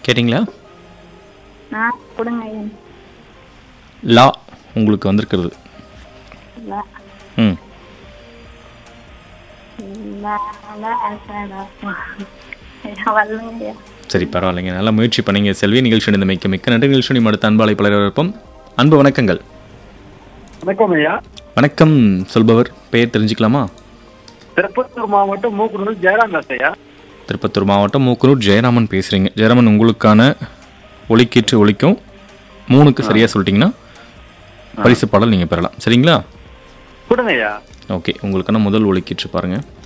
கேட்டிங்களா ஆ கொடுங்க ஐயா லா உங்களுக்கு வந்திருக்கிறது லா ம் லா லா ஆல்ஃபா ஐயா வரலங்க ஐயா சரி பரவாயில்லைங்க நல்லா முயற்சி பண்ணீங்க செல்வி நிகழ்ச்சி இந்த மிக்க மிக்க நன்றி நிகழ்ச்சி அடுத்த அன்பாளை பலர் இருப்போம் அன்பு வணக்கங்கள் வணக்கம் ஐயா வணக்கம் சொல்பவர் பெயர் தெரிஞ்சுக்கலாமா திருப்பத்தூர் மாவட்டம் மூக்குனூர் ஜெயராம் தாஸ் ஐயா திருப்பத்தூர் மாவட்டம் மூக்கனூர் ஜெயராமன் பேசுகிறீங்க ஜெயராமன் உங்களுக்கான ஒலிக்கீற்று ஒலிக்கும் மூணுக்கு சரியாக சொல்லிட்டீங்கன்னா பரிசு பாடல் நீங்கள் பெறலாம் சரிங்களா கொடுங்க ஐயா ஓகே உங்களுக்கான முதல் ஒலிக்கீற்று பாருங்கள்